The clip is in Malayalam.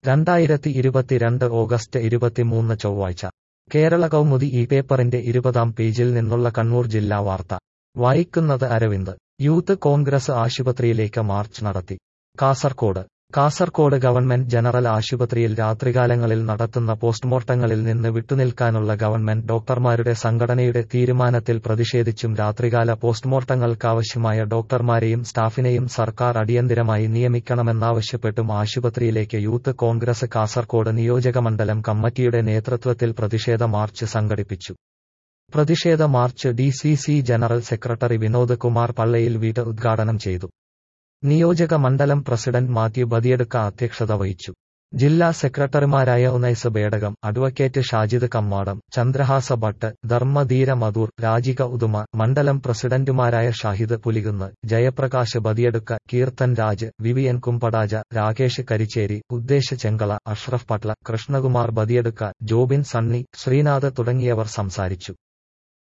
രണ്ടായിരത്തി ഇരുപത്തിരണ്ട് ഓഗസ്റ്റ് ഇരുപത്തിമൂന്ന് ചൊവ്വാഴ്ച കേരള കൗമുദി ഈ പേപ്പറിന്റെ ഇരുപതാം പേജിൽ നിന്നുള്ള കണ്ണൂർ ജില്ലാ വാർത്ത വായിക്കുന്നത് അരവിന്ദ് യൂത്ത് കോൺഗ്രസ് ആശുപത്രിയിലേക്ക് മാർച്ച് നടത്തി കാസർകോട് കാസർകോട് ഗവൺമെന്റ് ജനറൽ ആശുപത്രിയിൽ രാത്രികാലങ്ങളിൽ നടത്തുന്ന പോസ്റ്റ്മോർട്ടങ്ങളിൽ നിന്ന് വിട്ടുനിൽക്കാനുള്ള ഗവൺമെന്റ് ഡോക്ടർമാരുടെ സംഘടനയുടെ തീരുമാനത്തിൽ പ്രതിഷേധിച്ചും രാത്രികാല പോസ്റ്റ്മോർട്ടങ്ങൾക്കാവശ്യമായ ഡോക്ടർമാരെയും സ്റ്റാഫിനെയും സർക്കാർ അടിയന്തിരമായി നിയമിക്കണമെന്നാവശ്യപ്പെട്ടും ആശുപത്രിയിലേക്ക് യൂത്ത് കോൺഗ്രസ് കാസർകോട് നിയോജകമണ്ഡലം കമ്മിറ്റിയുടെ നേതൃത്വത്തിൽ പ്രതിഷേധ മാർച്ച് സംഘടിപ്പിച്ചു പ്രതിഷേധ march D C C general secretary Vinod Kumar പള്ളയിൽ വീട് ഉദ്ഘാടനം ചെയ്തു നിയോജക മണ്ഡലം പ്രസിഡന്റ് മാത്യു ബദിയെടുക്ക അധ്യക്ഷത വഹിച്ചു ജില്ലാ സെക്രട്ടറിമാരായ ഉനൈസ് ബേടകം അഡ്വക്കേറ്റ് ഷാജിദ് കമ്മാടം ചന്ദ്രഹാസ ഭട്ട് ധർമ്മധീര മധൂർ രാജിക ഉദുമ മണ്ഡലം പ്രസിഡന്റുമാരായ ഷാഹിദ് പുലികുന്ന് ജയപ്രകാശ് ബദിയെടുക്ക കീർത്തൻ രാജ് വിവിയൻ കുമ്പടാജ രാകേഷ് കരിച്ചേരി ഉദ്ദേശ് ചെങ്കള അഷ്റഫ് പട്ല കൃഷ്ണകുമാർ ബദിയെടുക്ക ജോബിൻ സണ്ണി ശ്രീനാഥ് തുടങ്ങിയവർ സംസാരിച്ചു